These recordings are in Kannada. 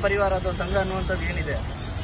ಪರಿವಾರ ಅಥವಾ ಸಂಘ ಅನ್ನುವಂಥದ್ದು ಏನಿದೆ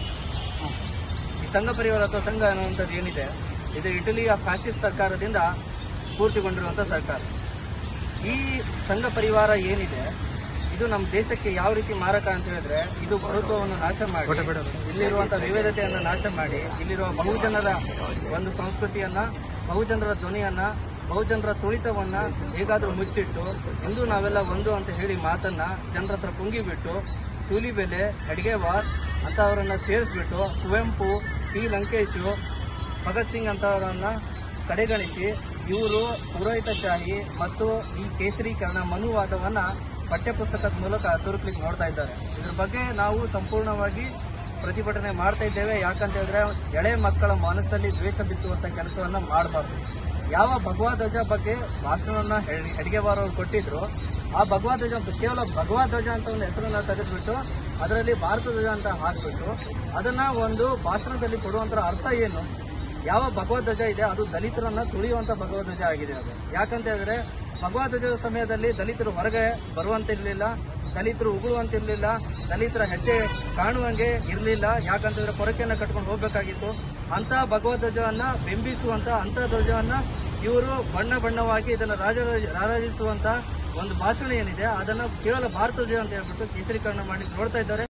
ಈ ಸಂಘ ಪರಿವಾರ ಅಥವಾ ಸಂಘ ಅನ್ನುವಂಥದ್ದು ಏನಿದೆ ಇದು ಇಟಲಿಯ ಫ್ಯಾಸಿಸ್ಟ್ ಸರ್ಕಾರದಿಂದ ಸ್ಫೂರ್ತಿಗೊಂಡಿರುವಂಥ ಸರ್ಕಾರ ಈ ಸಂಘ ಪರಿವಾರ ಏನಿದೆ ಇದು ನಮ್ಮ ದೇಶಕ್ಕೆ ಯಾವ ರೀತಿ ಮಾರಕ ಅಂತ ಹೇಳಿದ್ರೆ ಇದು ಪ್ರಭುತ್ವವನ್ನು ನಾಶ ಮಾಡಿ ಇಲ್ಲಿರುವಂತಹ ವಿವಿಧತೆಯನ್ನು ನಾಶ ಮಾಡಿ ಇಲ್ಲಿರುವ ಬಹುಜನರ ಒಂದು ಸಂಸ್ಕೃತಿಯನ್ನ ಬಹುಜನರ ಧ್ವನಿಯನ್ನ ಬಹುಜನರ ತುಳಿತವನ್ನ ಹೇಗಾದ್ರೂ ಮುಚ್ಚಿಟ್ಟು ಇಂದು ನಾವೆಲ್ಲ ಒಂದು ಅಂತ ಹೇಳಿ ಮಾತನ್ನ ಜನರ ಹತ್ರ ಕುಂಗಿಬಿಟ್ಟು ಸೂಲಿಬೆಲೆ ಅಡಿಗೆವಾರ್ ಅಂತವರನ್ನ ಸೇರಿಸ್ಬಿಟ್ಟು ಕುವೆಂಪು ಪಿ ಲಂಕೇಶು ಭಗತ್ ಸಿಂಗ್ ಅಂತವರನ್ನ ಕಡೆಗಣಿಸಿ ಇವರು ಪುರೋಹಿತಶಾಹಿ ಮತ್ತು ಈ ಕೇಸರೀಕರಣ ಮನುವಾದವನ್ನ ಪಠ್ಯಪುಸ್ತಕದ ಮೂಲಕ ತುರುಕ್ಲಿಕ್ಕೆ ನೋಡ್ತಾ ಇದ್ದಾರೆ ಇದ್ರ ಬಗ್ಗೆ ನಾವು ಸಂಪೂರ್ಣವಾಗಿ ಪ್ರತಿಭಟನೆ ಮಾಡ್ತಾ ಇದ್ದೇವೆ ಯಾಕಂತ ಹೇಳಿದ್ರೆ ಎಳೆ ಮಕ್ಕಳ ಮನಸ್ಸಲ್ಲಿ ದ್ವೇಷ ಬಿತ್ತುವಂತ ಕೆಲಸವನ್ನ ಮಾಡಬಾರ್ದು ಯಾವ ಭಗವಾ ಧ್ವಜ ಬಗ್ಗೆ ಭಾಷಣವನ್ನ ಹೆಡ್ಗೆವಾರ ಅವರು ಕೊಟ್ಟಿದ್ರು ಆ ಭಗವಾ ಧ್ವಜ ಕೇವಲ ಭಗವಾ ಧ್ವಜ ಅಂತ ಒಂದು ಹೆಸರನ್ನ ತೆಗೆದ್ಬಿಟ್ಟು ಅದರಲ್ಲಿ ಭಾರತ ಧ್ವಜ ಅಂತ ಹಾಕ್ಬಿಟ್ಟು ಅದನ್ನ ಒಂದು ಭಾಷಣದಲ್ಲಿ ಕೊಡುವಂತ ಅರ್ಥ ಏನು ಯಾವ ಭಗವಧ್ವಜ ಇದೆ ಅದು ದಲಿತರನ್ನ ತುಳಿಯುವಂತ ಭಗವಧ್ವಜ ಆಗಿದೆ ಅದು ಯಾಕಂತ ಹೇಳಿದ್ರೆ ಭಗವಧ್ವಜದ ಸಮಯದಲ್ಲಿ ದಲಿತರು ಹೊರಗೆ ಬರುವಂತಿರ್ಲಿಲ್ಲ ದಲಿತರು ಉಗುಳುವಂತಿರ್ಲಿಲ್ಲ ದಲಿತರ ಹೆಜ್ಜೆ ಕಾಣುವಂಗೆ ಇರಲಿಲ್ಲ ಯಾಕಂತಂದ್ರೆ ಕೊರಕೆಯನ್ನ ಕಟ್ಕೊಂಡು ಹೋಗ್ಬೇಕಾಗಿತ್ತು ಅಂತ ಭಗವಧ್ವಜವನ್ನ ಬಿಂಬಿಸುವಂತ ಅಂತ ಧ್ವಜವನ್ನ ಇವರು ಬಣ್ಣ ಬಣ್ಣವಾಗಿ ಇದನ್ನ ರಾಜ ರಾರಾಜಿಸುವಂತ ಒಂದು ಭಾಷಣ ಏನಿದೆ ಅದನ್ನ ಕೇವಲ ಭಾರತ ಧ್ವಜ ಅಂತ ಹೇಳ್ಬಿಟ್ಟು ಕೇಸರೀಕರಣ ಮಾಡಿ ನೋಡ್ತಾ ಇದ್ದಾರೆ